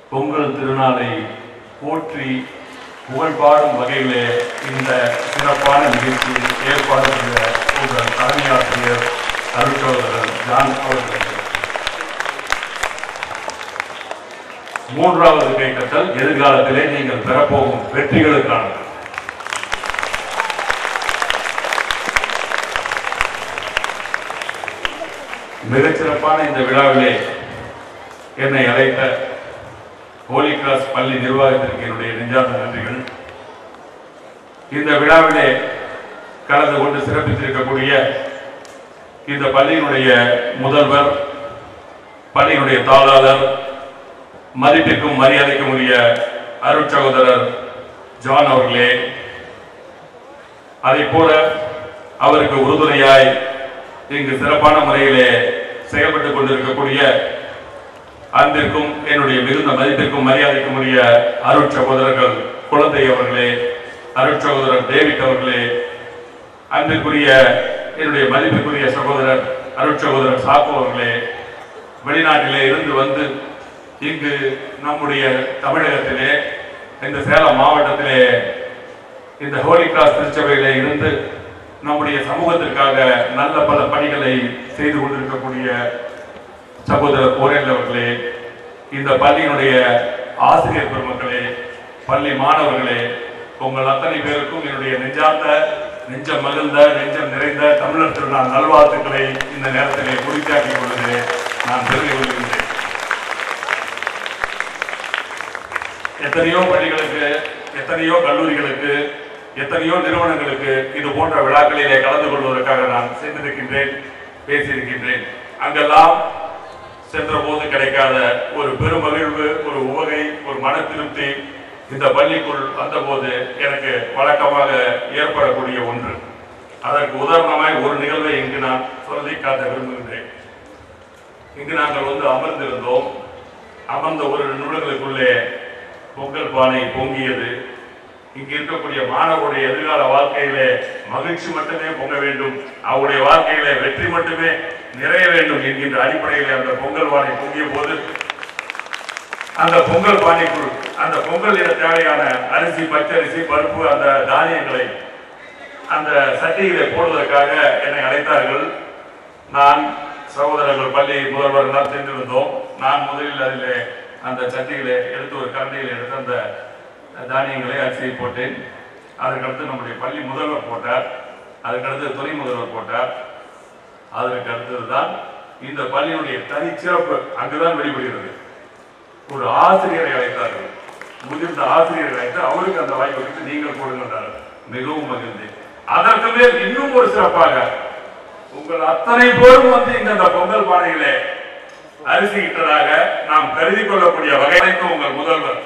பொங்கல் திருநாளை போற்றி புகழ்பாடும் வகையிலே இந்த சிறப்பான நிகழ்ச்சியை ஏற்பாடு செய்த உங்கள் தலைமை ஆசிரியர் அருட்சோதரர் ஜான் அவர்களுக்கு மூன்றாவது கைத்தட்டல் எதிர்காலத்திலே நீங்கள் பெறப்போகும் வெற்றிகளுக்கானது மிகச்சிறப்பான இந்த விழாவிலே என்னை அழைத்த ஹோலி கிராஸ் பள்ளி நிர்வாகத்திற்கு என்னுடைய நெஞ்சார்ந்த நன்றிகள் இந்த விழாவிலே கலந்து கொண்டு சிறப்பித்திருக்கக்கூடிய இந்த பள்ளியினுடைய முதல்வர் பள்ளியினுடைய தாளாளர் மதிப்பிற்கும் மரியாதைக்கும் உரிய அருட்சகோதரர் ஜான் அவர்களே அதை போல அவருக்கு உறுதுணையாய் இங்கு சிறப்பான முறையிலே செயல்பட்டுக் கொண்டிருக்கக்கூடிய அன்பிற்கும் என்னுடைய மிகுந்த மதிப்பிற்கும் மரியாதைக்கும் உரிய அருட்சகோதரர்கள் குழந்தை அவர்களே அருட்சகோதரர் டேவிட் அவர்களே அன்பிற்குரிய என்னுடைய மதிப்பிற்குரிய சகோதரர் அருட்சகோதரர் சாப்பு அவர்களே வெளிநாட்டிலே இருந்து வந்து இங்கு நம்முடைய தமிழகத்திலே இந்த சேலம் மாவட்டத்திலே இந்த ஹோலி கிராஸ் திருச்சபையிலே இருந்து நம்முடைய சமூகத்திற்காக நல்ல பல பணிகளை செய்து கொண்டிருக்கக்கூடிய சகோதரர் கோரேல் அவர்களே இந்த பள்ளியினுடைய ஆசிரியர் பெருமக்களே பள்ளி மாணவர்களே உங்கள் அத்தனை பேருக்கும் என்னுடைய நெஞ்சார்ந்த நெஞ்சம் மகிழ்ந்த நெஞ்சம் நிறைந்த தமிழர் திருநாள் நல்வாழ்த்துக்களை இந்த நேரத்திலே குறித்தாக்கிக் கொள்வதிலே நான் பெருமை கொள்கின்றேன் எத்தனையோ பள்ளிகளுக்கு எத்தனையோ கல்லூரிகளுக்கு எத்தனையோ நிறுவனங்களுக்கு இது போன்ற விழாக்களிலே கலந்து கொள்வதற்காக நான் சென்றிருக்கின்றேன் பேசியிருக்கின்றேன் அங்கெல்லாம் சென்ற போது கிடைக்காத ஒரு பெருமகிழ்வு ஒரு உவகை ஒரு மன திருப்தி இந்த பள்ளிக்குள் வந்தபோது எனக்கு வழக்கமாக ஏற்படக்கூடிய ஒன்று அதற்கு உதாரணமாய் ஒரு நிகழ்வை இங்கு நான் சொல்லி காட்ட விரும்புகின்றேன் இங்கு நாங்கள் வந்து அமர்ந்திருந்தோம் அமர்ந்த ஒரு நிமிடங்களுக்குள்ளே பொங்கல் பானை பொங்கியது இங்கு இருக்கக்கூடிய மாணவருடைய எதிர்கால வாழ்க்கையிலே மகிழ்ச்சி மட்டுமே பொங்க வேண்டும் அவருடைய வாழ்க்கையிலே வெற்றி மட்டுமே நிறைய வேண்டும் என்கின்ற அடிப்படையிலே அந்த பொங்கல் பானை பொங்கிய போது அந்த பொங்கல் பானைக்குள் அந்த பொங்கல் இட தேவையான அரிசி பச்சரிசி பருப்பு அந்த தானியங்களை அந்த சட்டியிலே போடுவதற்காக என்னை அழைத்தார்கள் நான் சகோதரர்கள் பள்ளி முதல்வர் எல்லாம் சென்றிருந்தோம் நான் முதலில் அதிலே அந்த சட்டியிலே எடுத்து ஒரு கரண்டியில் எடுத்து அந்த தானியங்களை அரிசியை போட்டேன் அதுக்கடுத்து நம்முடைய பள்ளி முதல்வர் போட்டார் அதுக்கடுத்து துணை முதல்வர் போட்டார் அதற்கு அடுத்ததுதான் இந்த பள்ளியினுடைய தனிச்சிறப்பு அங்குதான் வெளிப்படுகிறது ஒரு ஆசிரியரை அழைத்தார்கள் முதிர்ந்த ஆசிரியரை அழைத்து அவருக்கு அந்த வாய்ப்பு கொடுத்து நீங்கள் போடுகின்றார்கள் மிகவும் மகிழ்ந்தேன் அதற்கு மேல் இன்னும் ஒரு சிறப்பாக உங்கள் அத்தனை பேரும் வந்து இங்க அந்த பொங்கல் பானையிலே அரிசி இட்டதாக நாம் கருதி கொள்ளக்கூடிய வகைக்கு உங்கள் முதல்வர்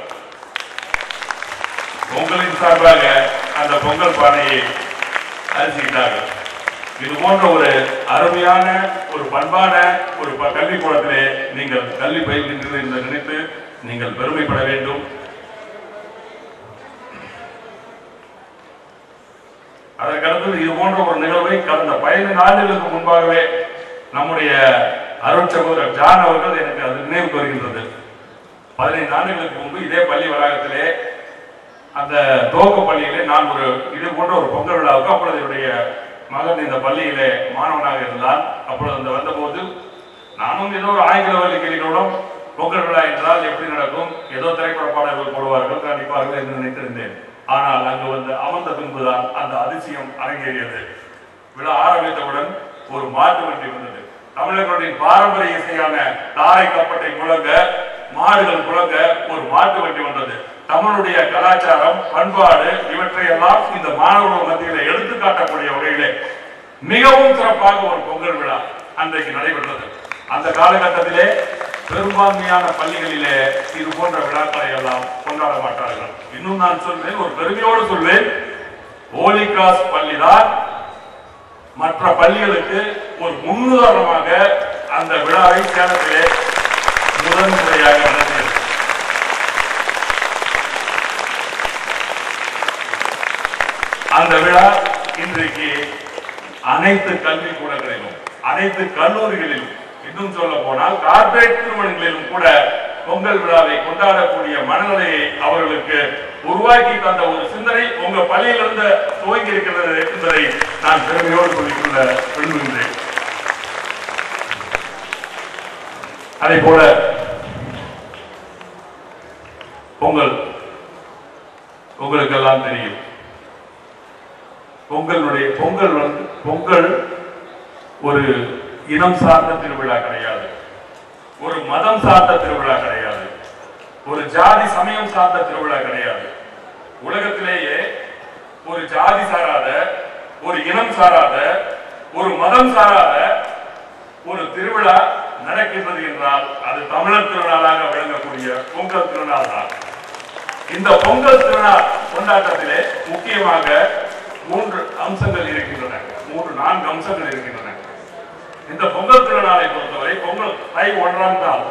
உங்களின் சார்பாக அந்த பொங்கல் பானையை அரிசிட்டார்கள் இது போன்ற ஒரு அருமையான ஒரு பண்பான ஒரு ப- கல்விக்கூடத்திலே நீங்கள் கல்வி பயில்கின்றீர்கள் என்று நினைத்து நீங்கள் பெருமைப்பட வேண்டும் அதற்கடுத்தது இது போன்ற ஒரு நிகழ்வை கடந்த பதினைந்து ஆண்டுகளுக்கு முன்பாகவே நம்முடைய அருள் சகோதரர் ஜான் அவர்கள் எனக்கு அது நினைவுக்கு வருகின்றது பதினைந்து ஆண்டுகளுக்கு முன்பு இதே பள்ளி வளாகத்திலே அந்த துவக்க பள்ளியிலே நான் ஒரு இது போன்ற ஒரு பொங்கல் விழாவுக்கு அப்பொழுது என்னுடைய மகன் இந்த பள்ளியிலே மாணவனாக இருந்தான் அப்பொழுது அந்த வந்தபோது நானும் ஏதோ ஒரு ஆங்கில வள்ளி கிளிகளுடன் பொங்கல் விழா என்றால் எப்படி நடக்கும் ஏதோ திரைப்பட பாடல்கள் போடுவார்கள் கண்டிப்பார்கள் என்று நினைத்திருந்தேன் ஆனால் அங்கு வந்து அமர்ந்த பின்புதான் அந்த அதிசயம் அரங்கேறியது விழா ஆரம்பித்தவுடன் ஒரு மாட்டு வண்டி வந்தது தமிழர்களுடைய பாரம்பரிய இசையான தாரை கப்பட்டை முழங்க மாடுகள் முழங்க ஒரு மாட்டு வண்டி வந்தது தமிழுடைய கலாச்சாரம் பண்பாடு இவற்றையெல்லாம் இந்த மாணவர்கள் மத்தியில எடுத்து காட்டக்கூடிய வகையிலே மிகவும் சிறப்பாக ஒரு பொங்கல் விழா அன்றைக்கு நடைபெற்றது அந்த காலகட்டத்திலே பெரும்பான்மையான பள்ளிகளிலே இது போன்ற விழாக்களை எல்லாம் கொண்டாட மாட்டார்கள் இன்னும் நான் சொல்வேன் ஒரு பெருமையோடு சொல்வேன் ஹோலி கிராஸ் பள்ளிதான் மற்ற பள்ளிகளுக்கு ஒரு முன்னுதாரணமாக அந்த விழாவை சேலத்திலே முதன் முறையாக நடத்தியது அந்த விழா இன்றைக்கு அனைத்து கல்வி கூடங்களிலும் அனைத்து கல்லூரிகளிலும் இன்னும் சொல்ல போனால் கார்ப்பரேட் நிறுவனங்களிலும் கூட பொங்கல் விழாவை கொண்டாடக்கூடிய மனநிலையை அவர்களுக்கு உருவாக்கி தந்த ஒரு சிந்தனை உங்க பள்ளியிலிருந்து துவங்கி இருக்கிறது என்பதை நான் பெருமையோடு சொல்லிக்கொள்ள விரும்புகின்றேன் அதே போல பொங்கல் உங்களுக்கெல்லாம் தெரியும் பொங்கலுடைய பொங்கல் வந்து பொங்கல் ஒரு இனம் சார்ந்த திருவிழா கிடையாது ஒரு மதம் சார்ந்த திருவிழா கிடையாது ஒரு ஜாதி சமயம் சார்ந்த திருவிழா கிடையாது உலகத்திலேயே ஒரு ஜாதி சாராத ஒரு இனம் சாராத ஒரு மதம் சாராத ஒரு திருவிழா நடக்கின்றது என்றால் அது தமிழர் திருநாளாக விளங்கக்கூடிய பொங்கல் திருநாள் தான் இந்த பொங்கல் திருநாள் கொண்டாட்டத்திலே முக்கியமாக மூன்று அம்சங்கள் இருக்கின்றன மூன்று நான்கு அம்சங்கள் இருக்கின்றன இந்த பொங்கல் திருநாளை பொறுத்தவரை பொங்கல் தை ஒன்றாம் நாள்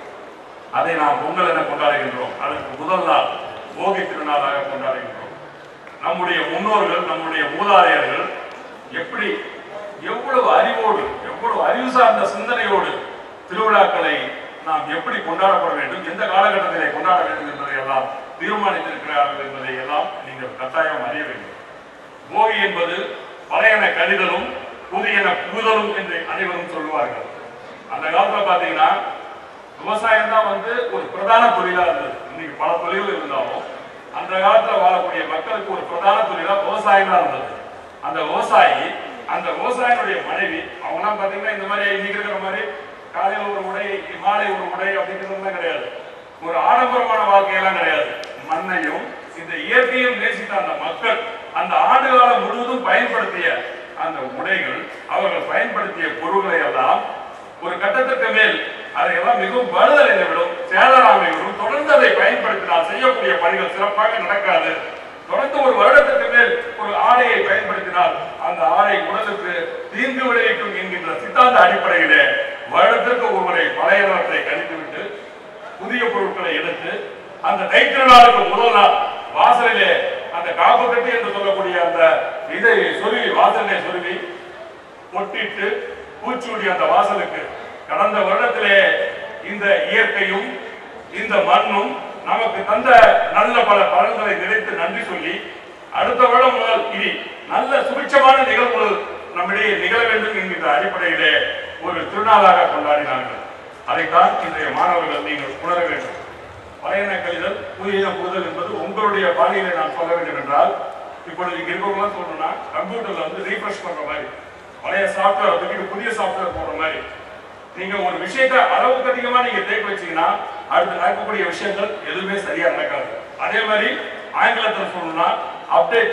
அதை நாம் பொங்கல் என கொண்டாடுகின்றோம் அதற்கு முதல் நாள் போகி திருநாளாக கொண்டாடுகின்றோம் நம்முடைய முன்னோர்கள் நம்முடைய மூதாதையர்கள் எப்படி எவ்வளவு அறிவோடு எவ்வளவு அறிவு சார்ந்த சிந்தனையோடு திருவிழாக்களை நாம் எப்படி கொண்டாடப்பட வேண்டும் எந்த காலகட்டத்திலே கொண்டாட வேண்டும் என்பதை எல்லாம் தீர்மானித்திருக்கிறார்கள் என்பதை எல்லாம் நீங்கள் கட்டாயம் அறிய வேண்டும் போகி என்பது பழையன கழிதலும் புதியன புகுதலும் என்று அனைவரும் சொல்லுவார்கள் அந்த காலத்துல பாத்தீங்கன்னா விவசாயம் தான் வந்து ஒரு பிரதான தொழிலா இருந்தது இன்னைக்கு பல தொழில்கள் இருந்தாலும் அந்த காலத்துல வாழக்கூடிய மக்களுக்கு ஒரு பிரதான தொழிலா விவசாயம் தான் இருந்தது அந்த விவசாயி அந்த விவசாயினுடைய மனைவி அவங்கலாம் பாத்தீங்கன்னா இந்த மாதிரி இன்னைக்கு இருக்கிற மாதிரி காலையில ஒரு உடை மாலை ஒரு உடை அப்படிங்கிறதுலாம் கிடையாது ஒரு ஆடம்பரமான வாழ்க்கையெல்லாம் கிடையாது மண்ணையும் இந்த இயற்கையும் நேசித்த அந்த மக்கள் அந்த ஆண்டு காலம் முழுவதும் பயன்படுத்திய அந்த உடைகள் அவர்கள் பயன்படுத்திய பொருள்களை எல்லாம் ஒரு கட்டத்திற்கு மேல் அதையெல்லாம் மிகவும் பழுதடைந்து விடும் சேதராமை விடும் தொடர்ந்து அதை பயன்படுத்தினால் செய்யக்கூடிய பணிகள் சிறப்பாக நடக்காது தொடர்ந்து ஒரு வருடத்திற்கு மேல் ஒரு ஆடையை பயன்படுத்தினால் அந்த ஆடை உடலுக்கு தீங்கு விளைவிக்கும் என்கின்ற சித்தாந்த அடிப்படையிலே வருடத்திற்கு ஒருமுறை பழையவற்றை கழித்துவிட்டு புதிய பொருட்களை எடுத்து அந்த தைத்திருநாளுக்கு முதல் நாள் வாசலிலே அந்த காப்பு கட்டி என்று சொல்லக்கூடிய அந்த இதை சொருவி வாசலிலே சொருவி பொட்டிட்டு பூச்சூடி அந்த வாசலுக்கு கடந்த வருடத்திலே இந்த இயற்கையும் இந்த மண்ணும் நமக்கு தந்த நல்ல பல பலன்களை நினைத்து நன்றி சொல்லி அடுத்த வருடம் முதல் இனி நல்ல சுபிட்சமான நிகழ்வுகள் நம்மிடையே நிகழ வேண்டும் என்கின்ற அடிப்படையிலே ஒரு திருநாளாக கொண்டாடினார்கள் அதைத்தான் இன்றைய மாணவர்கள் நீங்கள் உணர வேண்டும் பழையன கழிதல் புதிய புகுதல் என்பது உங்களுடைய பாணியிலே நான் சொல்ல வேண்டும் என்றால் இப்பொழுது இங்க இருக்கவங்களாம் சொல்லணும்னா கம்ப்யூட்டர்ல வந்து ரீஃப்ரெஷ் பண்ற மாதிரி பழைய சாஃப்ட்வேர் தூக்கிட்டு புதிய சாஃப்ட்வேர் போடுற மாதிரி நீங்க ஒரு விஷயத்தை அளவுக்கு அதிகமா நீங்க தேக்க வச்சீங்கன்னா அடுத்து நடக்கக்கூடிய விஷயங்கள் எதுவுமே சரியா நடக்காது அதே மாதிரி ஆங்கிலத்தில் சொல்லணும்னா அப்டேட்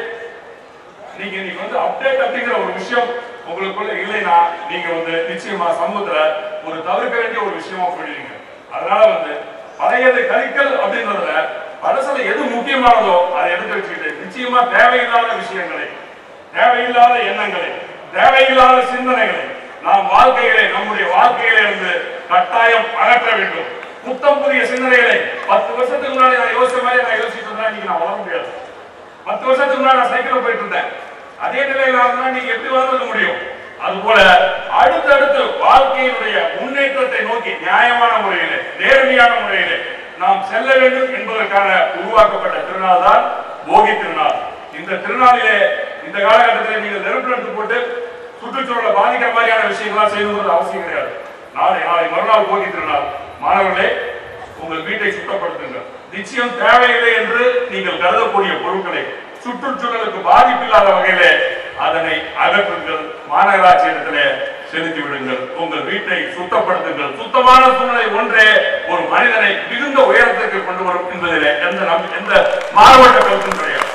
நீங்க இன்னைக்கு வந்து அப்டேட் அப்படிங்கிற ஒரு விஷயம் உங்களுக்குள்ள இல்லைன்னா நீங்க வந்து நிச்சயமா சமூகத்துல ஒரு தவிர்க்க வேண்டிய ஒரு விஷயமா போயிடுவீங்க அதனால வந்து பழையது கழிக்கல் அப்படின்றதுல பழசுல எது முக்கியமானதோ அதை எடுத்து வச்சுக்கிட்டு நிச்சயமா தேவையில்லாத விஷயங்களை தேவையில்லாத எண்ணங்களை தேவையில்லாத சிந்தனைகளை நாம் வாழ்க்கையிலே நம்முடைய வாழ்க்கையிலே இருந்து கட்டாயம் அகற்ற வேண்டும் புத்தம் புதிய சிந்தனைகளை பத்து வருஷத்துக்கு முன்னாடி நான் யோசிச்ச மாதிரி நான் யோசிச்சுட்டு இருந்தா இன்னைக்கு நான் வளர முடியாது பத்து வருஷத்துக்கு முன்னாடி நான் சைக்கிள் போயிட்டு இருந்தேன் அதே நிலையில இருந்தா நீங்க எப்படி வளர்ந்துக்க முடியும் அதுபோல அடுத்தடுத்து வாழ்க்கையினுடைய முன்னேற்றத்தை நோக்கி நியாயமான முறையிலே நேர்மையான முறையிலே நாம் செல்ல வேண்டும் என்பதற்கான உருவாக்கப்பட்ட திருநாள் தான் போகி திருநாள் இந்த திருநாளிலே இந்த காலகட்டத்தில் நீங்கள் நெருப்பு நட்டு போட்டு சுற்றுச்சூழலை பாதிக்கிற மாதிரியான விஷயங்கள்லாம் செய்யணுங்கிறது அவசியம் கிடையாது நாளை நாளை மறுநாள் போகி திருநாள் மாணவர்களே உங்கள் வீட்டை சுத்தப்படுத்துங்கள் நிச்சயம் தேவையில்லை என்று நீங்கள் கருதக்கூடிய பொருட்களை சுற்றுச்சூழலுக்கு பாதிப்பில்லாத வகையிலே அதனை அகற்றுங்கள் மாநகராட்சி இடத்திலே செலுத்தி விடுங்கள் உங்கள் வீட்டை சுத்தப்படுத்துங்கள் சுத்தமான சூழ்நிலை ஒன்றே ஒரு மனிதனை மிகுந்த உயரத்திற்கு கொண்டு வரும் என்பதிலே எந்த நம்பி எந்த மாறுபட்ட கருத்தும் கிடையாது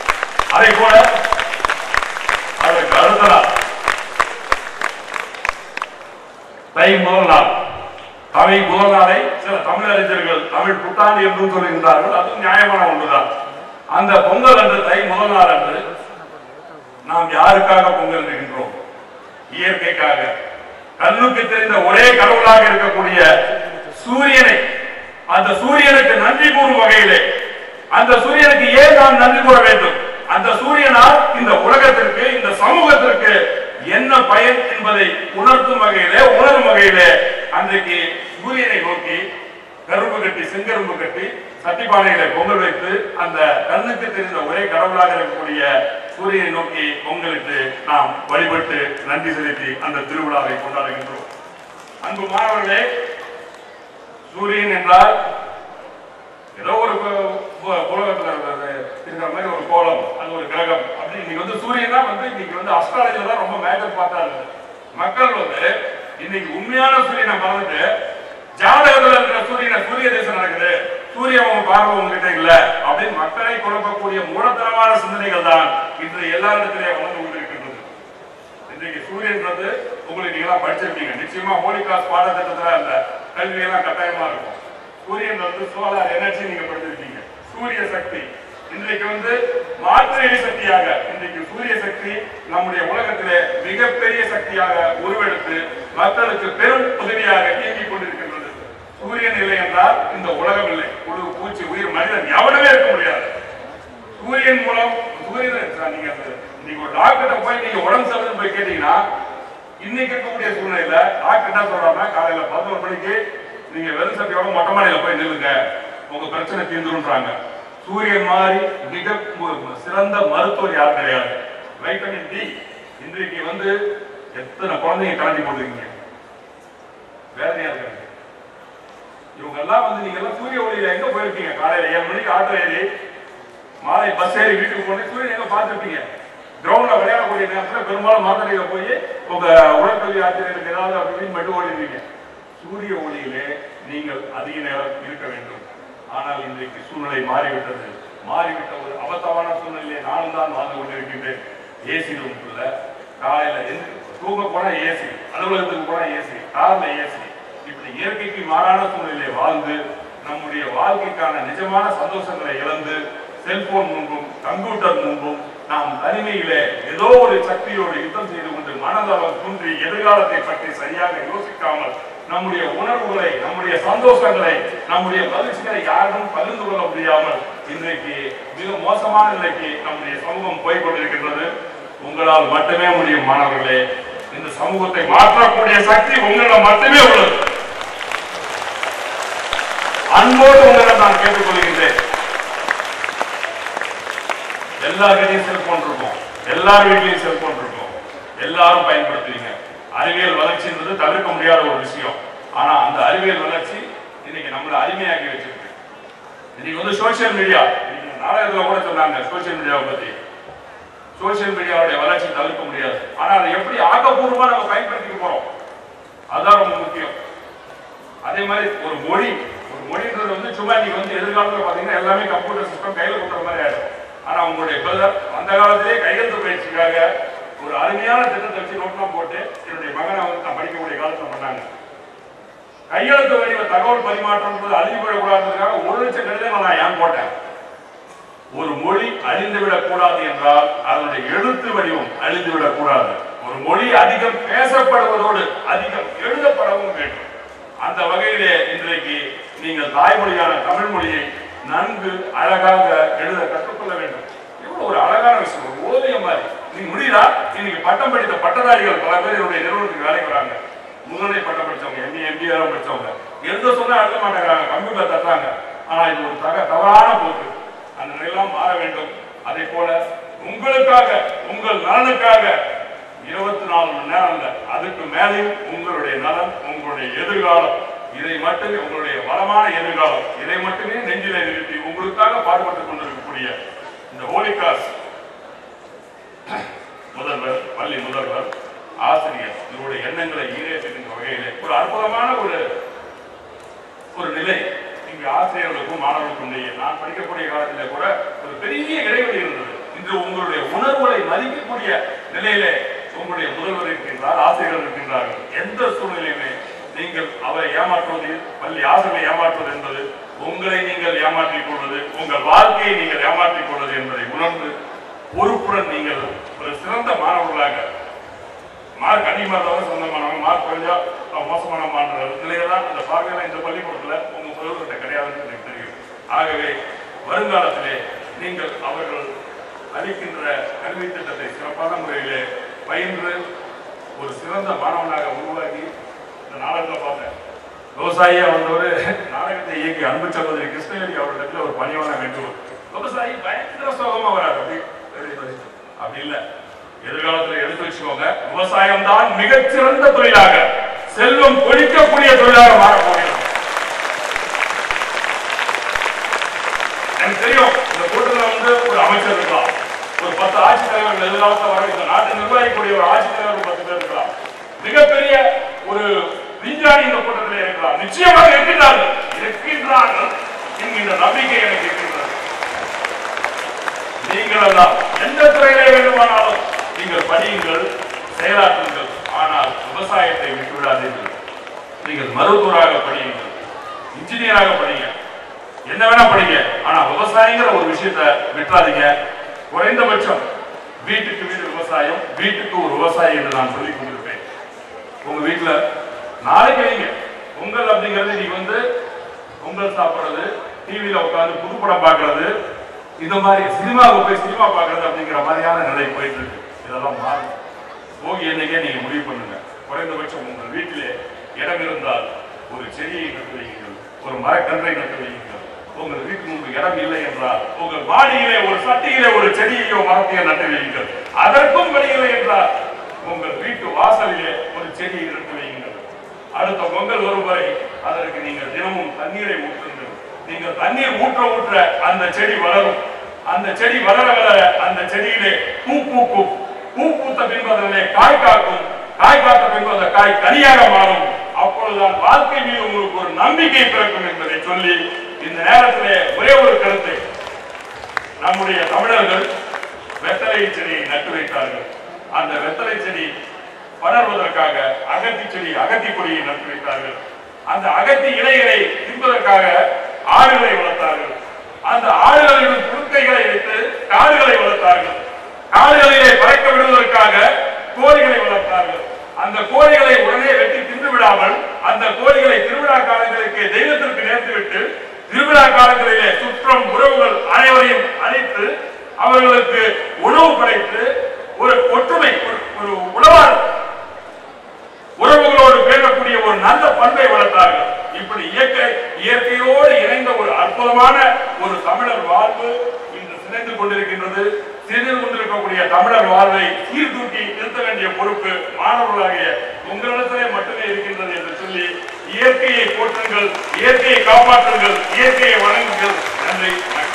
அதை போல அதற்கு அடுத்த நாள் தை முதல் நாள் தமிழ் முதல் நாளை சில தமிழறிஞர்கள் தமிழ் புத்தாண்டு என்றும் சொல்கின்றார்கள் அதுவும் நியாயமான ஒன்றுதான் அந்த பொங்கல் அன்று தை முதல் நாள் அன்று நாம் யாருக்காக பொங்கல் இடுகின்றோம் இயற்கைக்காக கண்ணுக்கு தெரிந்த ஒரே கடவுளாக இருக்கக்கூடிய சூரியனை அந்த சூரியனுக்கு நன்றி கூறும் வகையிலே அந்த சூரியனுக்கு ஏன் நாம் நன்றி கூற வேண்டும் அந்த சூரியனால் இந்த உலகத்திற்கு இந்த சமூகத்திற்கு என்ன பயன் என்பதை உணர்த்தும் வகையிலே உணரும் வகையிலே அன்றைக்கு சூரியனை நோக்கி கரும்பு கட்டி செங்கரும்பு கட்டி சட்டிப்பானையில பொங்கல் வைத்து அந்த கண்ணுக்கு தெரிந்த ஒரே கடவுளாக இருக்கக்கூடிய சூரியனை நோக்கி பொங்கலிட்டு நாம் வழிபட்டு நன்றி செலுத்தி அந்த திருவிழாவை கொண்டாடுகின்றோம் அன்பு மாணவர்களே சூரியன் என்றால் ஏதோ ஒரு பு- பு- உலகத்துல அது இருக்கிற மாதிரி ஒரு கோலம் அது ஒரு கிரகம் அப்படி இன்னைக்கு வந்து சூரியன் தான் வந்து இன்னைக்கு வந்து அஸ்ட்ராலஜில தான் ரொம்ப மேஜர் பார்த்தா இருக்கு மக்கள் வந்து இன்னைக்கு உண்மையான சூரியனை மறந்துட்டு ஜாதகத்துல இருக்கிற சூரியனை சூரிய தேசம் நடக்குது சூரியன் உங்க பார்வை உங்ககிட்ட இல்ல அப்படின்னு மக்களை குழப்பக்கூடிய மூலத்தனமான சிந்தனைகள் தான் இன்று எல்லா இடத்திலேயே வளர்ந்து கொண்டிருக்கின்றது இன்றைக்கு சூரியன்றது உங்களுக்கு நீங்க எல்லாம் படிச்சிருப்பீங்க நிச்சயமா ஹோலி கிளாஸ் பாடத்திட்டத்துல அந்த கல்வி எல்லாம் கட்டாயமா இருக்கும் சூரியன் வந்து சோலார் எனர்ஜி நீங்க படிச்சிருப்பீங்க சூரிய சக்தி இன்றைக்கு வந்து மாற்று எரிசக்தியாக இன்றைக்கு சூரிய சக்தி நம்முடைய உலகத்திலே மிகப்பெரிய சக்தியாக உருவெடுத்து மக்களுக்கு பெரும் உதவியாக இயங்கிக் கொண்டிருக்கின்றது சூரியன் இல்லை என்றால் இந்த உலகம் இல்லை புழு பூச்சி உயிர் மனிதன் எவனுமே இருக்க முடியாது சூரியன் மூலம் சூரியன் சார், நீங்க அந்த- நீங்க ஒரு டாக்டர்கிட்ட போய் நீங்க உடம்பு சரியில்லைன்னு போய் கேட்டீங்கன்னா இன்னைக்கு இருக்கக்கூடிய சூழ்நிலையில டாக்டர் என்ன சொல்றாங்க காலையில பதினோரு மணிக்கு நீங்க வெறும் சட்டையோட மொட்டை மாடியில போய் நில்லுங்க உங்க பிரச்சனை தீர்ந்துருன்றாங்க சூரியன் மாதிரி மிக மு- சிறந்த மருத்துவர் யாரும் கிடையாது வைட்டமின் டி இன்றைக்கு வந்து எத்தனை குழந்தைங்க கலந்து போட்டுருக்கீங்க வேதனையா இருக்காங்க இவங்க எல்லாம் வந்து நீங்க எல்லாம் சூரிய ஒளியில எங்க போயிருக்கீங்க காலையில ஏழு மணிக்கு ஆட்டோ ஏறி மாலை பஸ் ஏறி வீட்டுக்கு போனே சூரியன் எங்க பார்த்துருப்பீங்க கிரவுண்ட்ல விளையாடக்கூடிய நேரத்துல பெரும்பாலும் மரத்தடியில போய் உங்க உடற்கல்வி ஆசிரியருக்கு ஏதாவது அப்படின்னு மட்டும் ஓடிடுவீங்க சூரிய ஒளியிலே நீங்கள் அதிக நேரம் இருக்க வேண்டும் ஆனால் இன்றைக்கு சூழ்நிலை மாறிவிட்டது மாறிவிட்ட ஒரு அபத்தமான சூழ்நிலையை நானும் தான் வாழ்ந்து கொண்டிருக்கின்றேன் ஏசி ரூம்குள்ள காலையில எந்த தூங்க போனா ஏசி அலுவலகத்துக்கு போனா ஏசி கார்ல ஏசி இப்படி இயற்கைக்கு மாறான சூழ்நிலையை வாழ்ந்து நம்முடைய வாழ்க்கைக்கான நிஜமான சந்தோஷங்களை இழந்து செல்போன் முன்பும் கம்ப்யூட்டர் முன்பும் நாம் தனிமையிலே ஏதோ ஒரு சக்தியோடு யுத்தம் செய்து கொண்டு மனதளம் குன்றி எதிர்காலத்தை பற்றி சரியாக யோசிக்காமல் நம்முடைய உணர்வுகளை நம்முடைய சந்தோஷங்களை நம்முடைய மகிழ்ச்சிகளை யாரும் பகிர்ந்து கொள்ள முடியாமல் இன்றைக்கு மிக மோசமான நிலைக்கு நம்முடைய சமூகம் போய் கொண்டிருக்கின்றது உங்களால் மட்டுமே முடியும் மாணவர்களே இந்த சமூகத்தை மாற்றக்கூடிய சக்தி உங்களிடம் மட்டுமே உள்ளது அன்போடு உங்களிடம் நான் கேட்டுக்கொள்கின்றேன் எல்லார் கையிலும் செல்போன் இருக்கும் எல்லார் வீட்லயும் செல்போன் இருக்கும் எல்லாரும் பயன்படுத்துவீங்க அறிவியல் வளர்ச்சின்றது தவிர்க்க முடியாத ஒரு விஷயம் ஆனா அந்த அறிவியல் வளர்ச்சி இன்னைக்கு நம்மளை அடிமையாக்கி வச்சிருக்கு இன்னைக்கு வந்து சோசியல் மீடியா இன்னைக்கு நாடகத்துல கூட சொன்னாங்க சோசியல் மீடியாவை பத்தி சோசியல் மீடியாவுடைய வளர்ச்சி தவிர்க்க முடியாது ஆனா அதை எப்படி ஆக்கப்பூர்வமா நம்ம பயன்படுத்திக்க போறோம் அதான் ரொம்ப முக்கியம் அதே மாதிரி ஒரு மொழி ஒரு மொழின்றது வந்து சும்மா நீங்க வந்து எதிர்காலத்துல பாத்தீங்கன்னா எல்லாமே கம்ப்யூட்டர் சிஸ்டம் கையில கொடுக்குற மாதிரி ஆயிடும் ஆனா உங்களுடைய பிரதர் அந்த காலத்திலே கையெழுத்து பயிற்சிக்காக ஒரு அருமையான திட்டத்தை வச்சு நோட்லாம் போட்டு என்னுடைய மகனை வந்து நான் படிக்கக்கூடிய காலத்துல பண்ணாங்க கையெழுத்து வடிவ தகவல் பரிமாற்றம் அழிஞ்சு போயிடக்கூடாதுக்காக ஒரு லட்சம் கடிதங்கள் நான் ஏன் போட்டேன் ஒரு மொழி அழிந்துவிடக் கூடாது என்றால் அதனுடைய எழுத்து வடிவம் அழிந்துவிடக் கூடாது ஒரு மொழி அதிகம் பேசப்படுவதோடு அதிகம் எழுதப்படவும் வேண்டும் அந்த வகையிலே இன்றைக்கு நீங்கள் தாய்மொழியான தமிழ் மொழியை நன்கு அழகாக எழுத கற்றுக்கொள்ள வேண்டும் எவ்வளவு ஒரு அழகான விஷயம் ஒரு ஓவியம் மாதிரி நீங்க முடியுதா இன்னைக்கு பட்டம் படித்த பட்டதாரிகள் பல பேர் என்னுடைய நிறுவனத்துக்கு வேலைக்கு வராங்க முதுநிலை பட்டம் படிச்சவங்க எம்பி எம்பிஆர் படிச்சவங்க எழுத சொன்னா எழுத மாட்டேங்கிறாங்க கம்ப்யூட்டர் தட்டுறாங்க ஆனா இது ஒரு தக தவறான போக்கு அந்த நிலையெல்லாம் மாற வேண்டும் அதே போல உங்களுக்காக உங்கள் நலனுக்காக இருபத்தி நாலு மணி நேரம் இல்ல அதுக்கு மேலேயும் உங்களுடைய நலன் உங்களுடைய எதிர்காலம் இதை மட்டுமே உங்களுடைய வளமான எதிர்காலம் இதை மட்டுமே நெஞ்சிலே நிறுத்தி உங்களுக்காக பாடுபட்டுக் கொண்டிருக்கக்கூடிய இந்த ஹோலி கிளாஸ் முதல்வர் பள்ளி முதல்வர் ஆசிரியர் இவருடைய எண்ணங்களை ஈரேற்றுகின்ற வகையிலே ஒரு அற்புதமான ஒரு ஒரு நிலை இங்கு ஆசிரியர்களுக்கும் மாணவர்களுக்கும் இடையே நான் படிக்கக்கூடிய காலத்திலே கூட ஒரு பெரிய இடைவெளி இருந்தது இன்று உங்களுடைய உணர்வுகளை மதிக்கக்கூடிய நிலையிலே உங்களுடைய முதல்வர் இருக்கின்றார் ஆசிரியர்கள் இருக்கின்றார்கள் எந்த சூழ்நிலையுமே நீங்கள் அவரை ஏமாற்றுவது பள்ளி ஆசிரியரை ஏமாற்றுவது என்பது உங்களை நீங்கள் ஏமாற்றிக் கொள்வது உங்கள் வாழ்க்கையை நீங்கள் ஏமாற்றிக் கொள்வது என்பதை உணர்ந்து பொறுப்புடன் நீங்கள் ஒரு சிறந்த மாணவர்களாக மார்க் அதிகமாக இருந்தாலும் சொந்தமானவங்க மார்க் குறைஞ்சா அவன் மோசமான மாணவ நிலையில தான் அந்த பார்வையெல்லாம் இந்த பள்ளிக்கூடத்துல உங்க முதல்வர்கிட்ட கிடையாதுன்னு எனக்கு தெரியும் ஆகவே வருங்காலத்திலே நீங்கள் அவர்கள் அளிக்கின்ற கல்வி திட்டத்தை சிறப்பான முறையிலே பயின்று ஒரு சிறந்த மாணவனாக உருவாக்கி இந்த நாடகத்தில் பார்த்தேன் விவசாயியா வந்தவர் நாடகத்தை இயக்கி அன்பு சகோதரி கிருஷ்ணகிரி அவர்களிடத்துல ஒரு பணிவான வேண்டுகோள் விவசாயி பயங்கர சோகமா வராரு அப்படி அப்படி- அப்படி இல்ல எதிர்காலத்துல எடுத்து வச்சுக்கோங்க விவசாயம் தான் மிகச்சிறந்த தொழிலாக செல்வம் கொழிக்கக்கூடிய தொழிலாக மாறப்போகிறது எனக்கு தெரியும் இந்த கூட்டத்துல வந்து ஒரு அமைச்சர் இருக்கலாம் ஒரு பத்து ஆட்சித் தலைவர்கள் எதிர்காலத்தில் வர இந்த நாட்டை நிர்வகிக்கக்கூடிய ஒரு ஆட்சித் தலைவர்கள் பத்து பேர் இருக்கலாம் மிகப்பெரிய ஒரு விஞ்ஞானி இந்த கூட்டத்தில் இருக்கலாம் நிச்சயமாக இருக்கின்றார்கள் இருக்கின்றார்கள் என்கின்ற நம்பிக்கை எனக்கு இருக்கின்றது நீங்கள் எல்லாம் எந்த துறையிலே வேண்டுமானாலும் நீங்கள் படியுங்கள் செயலாற்றுங்கள் ஆனால் விவசாயத்தை விட்டு விடாதீர்கள் நீங்கள் மருத்துவராக படியுங்கள் இன்ஜினியராக படிங்க என்ன வேணா படிங்க ஆனா விவசாயங்கிற ஒரு விஷயத்தை விட்டுறாதீங்க குறைந்தபட்சம் வீட்டுக்கு வீடு விவசாயம் வீட்டுக்கு ஒரு விவசாயி என்று நான் சொல்லிக் கொண்டிருப்பேன் உங்க வீட்டுல நாளைக்கு வைங்க பொங்கல் அப்படிங்கிறது நீங்க வந்து பொங்கல் சாப்பிடுறது டிவியில உட்கார்ந்து புதுப்படம் பார்க்கிறது இந்த மாதிரி சினிமாவுக்கு போய் சினிமா பார்க்கறது அப்படிங்கிற மாதிரியான நிலை போயிட்டு இருக்கு இதெல்லாம் மாறும் போகி என்னைக்கே நீங்க முடிவு பண்ணுங்க குறைந்தபட்சம் உங்கள் வீட்டிலே இடம் இருந்தால் ஒரு செடியை நட்டு வையுங்கள் ஒரு மரக்கன்றை நட்டு வையுங்கள் உங்கள் வீட்டுக்கு முன்பு இடம் இல்லை என்றால் உங்கள் மாடியிலே ஒரு சட்டியிலே ஒரு செடியையோ மரத்தையோ நட்டு வையுங்கள் அதற்கும் வழி இல்லை என்றால் உங்கள் வீட்டு வாசலிலே ஒரு செடியை நட்டு வையுங்கள் அடுத்த பொங்கல் வரும் வரை அதற்கு நீங்கள் தினமும் தண்ணீரை ஊற்றுங்கள் நீங்கள் தண்ணீர் ஊற்ற ஊற்ற அந்த செடி வளரும் அந்த செடி வளர வளர அந்த செடியிலே பூ பூக்கும் பூ பூத்த பின்பு அதிலே காய் காக்கும் காய் காத்த பின்பு அந்த காய் கனியாக மாறும் அப்பொழுதுதான் வாழ்க்கை மீது உங்களுக்கு ஒரு நம்பிக்கை பிறக்கும் என்பதை சொல்லி இந்த நேரத்திலே ஒரே ஒரு கருத்தை நம்முடைய தமிழர்கள் வெத்தலை செடியை நட்டு வைத்தார்கள் அந்த வெத்தலை செடி படர்வதற்காக அகத்தி செடி அகத்தி கொடியை நட்டு வைத்தார்கள் அந்த அகத்தி இலைகளை தின்பதற்காக ஆடுகளை வளர்த்தார்கள் அந்த ஆடுகளின் புழுக்கைகளை வைத்து காடுகளை வளர்த்தார்கள் காடுகளிலே பறக்க விடுவதற்காக கோழிகளை வளர்த்தார்கள் அந்த கோழிகளை உடனே வெட்டி தின்று விடாமல் அந்த கோழிகளை திருவிழா காலங்களுக்கு தெய்வத்திற்கு நேர்த்துவிட்டு திருவிழா காலங்களிலே சுற்றம் உறவுகள் அனைவரையும் அழைத்து அவர்களுக்கு உணவு படைத்து ஒரு ஒற்றுமை ஒரு- ஒரு உணவார் உறவுகளோடு பேசக்கூடிய ஒரு நல்ல பண்பை வளர்த்தார்கள் இப்படி இயற்கை இயற்கையோடு இணைந்த ஒரு அற்புதமான ஒரு தமிழர் வாழ்வு இன்று சிதைந்து கொண்டிருக்கின்றது சிதைந்து கொண்டிருக்கக்கூடிய தமிழர் வாழ்வை சீர்தூக்கி நிறுத்த வேண்டிய பொறுப்பு மாணவர்களாகிய உங்களிடத்திலே மட்டுமே இருக்கின்றது என்று சொல்லி இயற்கையை போற்றுங்கள் இயற்கையை காப்பாற்றுங்கள் இயற்கையை வணங்குங்கள் நன்றி வணக்கம்